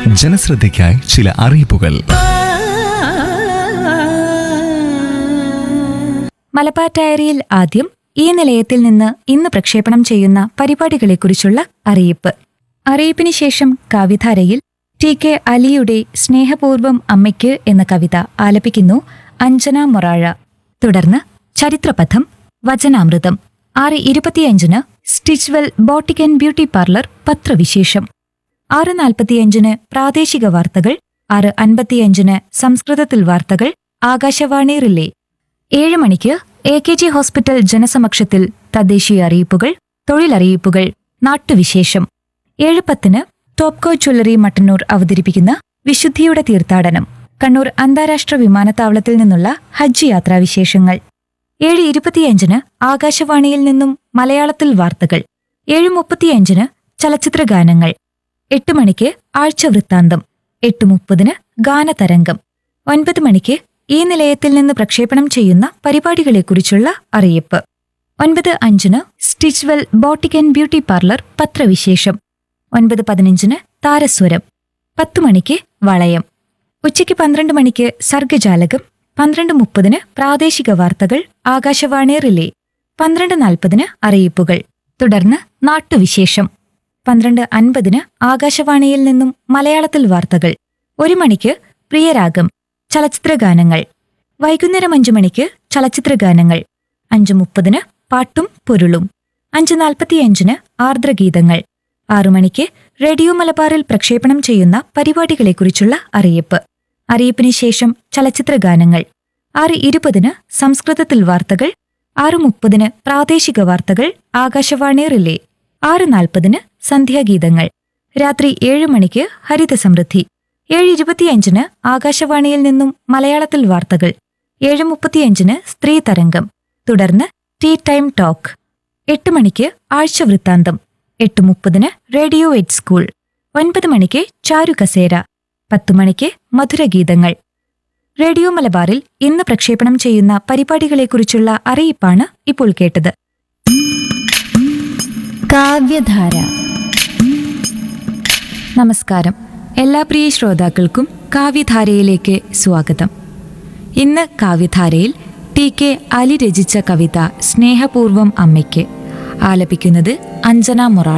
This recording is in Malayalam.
ജനശ്രദ്ധയ്ക്കായി ചില അറിയിപ്പുകൾ മലബാർ ഡയറിയിൽ ആദ്യം ഈ നിലയത്തിൽ നിന്ന് ഇന്ന് പ്രക്ഷേപണം ചെയ്യുന്ന പരിപാടികളെക്കുറിച്ചുള്ള അറിയിപ്പ് അറിയിപ്പിന് ശേഷം കവിധാരയിൽ ടി കെ അലിയുടെ സ്നേഹപൂർവം അമ്മയ്ക്ക് എന്ന കവിത ആലപിക്കുന്നു അഞ്ജന മൊറാഴ തുടർന്ന് ചരിത്രപഥം വചനാമൃതം ആറ് ഇരുപത്തിയഞ്ചിന് Stitchwell boutique and beauty parlour പത്രവിശേഷം ആറ് നാൽപ്പത്തിയഞ്ചിന് പ്രാദേശിക വാർത്തകൾ ആറ് അൻപത്തിയഞ്ചിന് സംസ്കൃതത്തിൽ വാർത്തകൾ ആകാശവാണി റിലേ ഏഴ് മണിക്ക് എ കെ ജി ഹോസ്പിറ്റൽ ജനസമക്ഷത്തിൽ തദ്ദേശീയ അറിയിപ്പുകൾ തൊഴിലറിയിപ്പുകൾ നാട്ടുവിശേഷം ഏഴ് പത്തിന് ടോപ്കോ ജ്വല്ലറി മട്ടന്നൂർ അവതരിപ്പിക്കുന്ന വിശുദ്ധിയുടെ തീർത്ഥാടനം കണ്ണൂർ അന്താരാഷ്ട്ര വിമാനത്താവളത്തിൽ നിന്നുള്ള ഹജ്ജ് യാത്രാവിശേഷങ്ങൾ ഏഴ് ഇരുപത്തിയഞ്ചിന് ആകാശവാണിയിൽ നിന്നും മലയാളത്തിൽ വാർത്തകൾ ഏഴ് മുപ്പത്തിയഞ്ചിന് ചലച്ചിത്ര ഗാനങ്ങൾ എട്ട് മണിക്ക് ആഴ്ച വൃത്താന്തം എട്ട് മുപ്പതിന് ഗാനതരംഗം ഒൻപത് മണിക്ക് ഈ നിലയത്തിൽ നിന്ന് പ്രക്ഷേപണം ചെയ്യുന്ന പരിപാടികളെക്കുറിച്ചുള്ള അറിയിപ്പ് ഒൻപത് അഞ്ചിന് Stitchwell boutique and beauty parlour പത്രവിശേഷം ഒൻപത് പതിനഞ്ചിന് താരസ്വരം പത്തു മണിക്ക് വളയം ഉച്ചയ്ക്ക് പന്ത്രണ്ട് മണിക്ക് സർഗജാലകം പന്ത്രണ്ട് മുപ്പതിന് പ്രാദേശിക വാർത്തകൾ ആകാശവാണി റിലേ പന്ത്രണ്ട് നാൽപ്പതിന് അറിയിപ്പുകൾ തുടർന്ന് നാട്ടുവിശേഷം പന്ത്രണ്ട് അൻപതിന് ആകാശവാണിയിൽ നിന്നും മലയാളത്തിൽ വാർത്തകൾ ഒരു മണിക്ക് പ്രിയരാഗം ചലച്ചിത്ര ഗാനങ്ങൾ വൈകുന്നേരം അഞ്ചു മണിക്ക് ചലച്ചിത്ര ഗാനങ്ങൾ അഞ്ചു മുപ്പതിന് പാട്ടും പൊരുളും അഞ്ച് നാൽപ്പത്തിയഞ്ചിന് ആർദ്രഗീതങ്ങൾ ആറു മണിക്ക് റേഡിയോ മലബാറിൽ പ്രക്ഷേപണം ചെയ്യുന്ന പരിപാടികളെക്കുറിച്ചുള്ള അറിയിപ്പ് അറിയിപ്പിന് ശേഷം ചലച്ചിത്ര ഗാനങ്ങൾ ആറ് ഇരുപതിന് സംസ്കൃതത്തിൽ വാർത്തകൾ ആറ് മുപ്പതിന് പ്രാദേശിക വാർത്തകൾ ആകാശവാണി റിലേ ആറ് നാൽപ്പതിന് സന്ധ്യാഗീതങ്ങൾ രാത്രി ഏഴ് മണിക്ക് ഹരിതസമൃദ്ധി ഏഴ് ഇരുപത്തിയഞ്ചിന് ആകാശവാണിയിൽ നിന്നും മലയാളത്തിൽ വാർത്തകൾ ഏഴ് മുപ്പത്തിയഞ്ചിന് സ്ത്രീ തരംഗം തുടർന്ന് ടീ ടൈം ടോക്ക് എട്ട് മണിക്ക് ആഴ്ച വൃത്താന്തം എട്ട് മുപ്പതിന് റേഡിയോ എയ്റ്റ് സ്കൂൾ ഒൻപത് മണിക്ക് ചാരു കസേര പത്തു മണിക്ക് മധുരഗീതങ്ങൾ റേഡിയോ മലബാറിൽ ഇന്ന് പ്രക്ഷേപണം ചെയ്യുന്ന പരിപാടികളെക്കുറിച്ചുള്ള അറിയിപ്പാണ് ഇപ്പോൾ കേട്ടത് കാവ്യധാര നമസ്കാരം എല്ലാ പ്രിയ ശ്രോതാക്കൾക്കും കാവ്യധാരയിലേക്ക് സ്വാഗതം ഇന്ന് കാവ്യധാരയിൽ ടി കെ അലി രചിച്ച കവിത സ്നേഹപൂർവം അമ്മയ്ക്ക് ആലപിക്കുന്നത് അഞ്ജന മൊറാൾ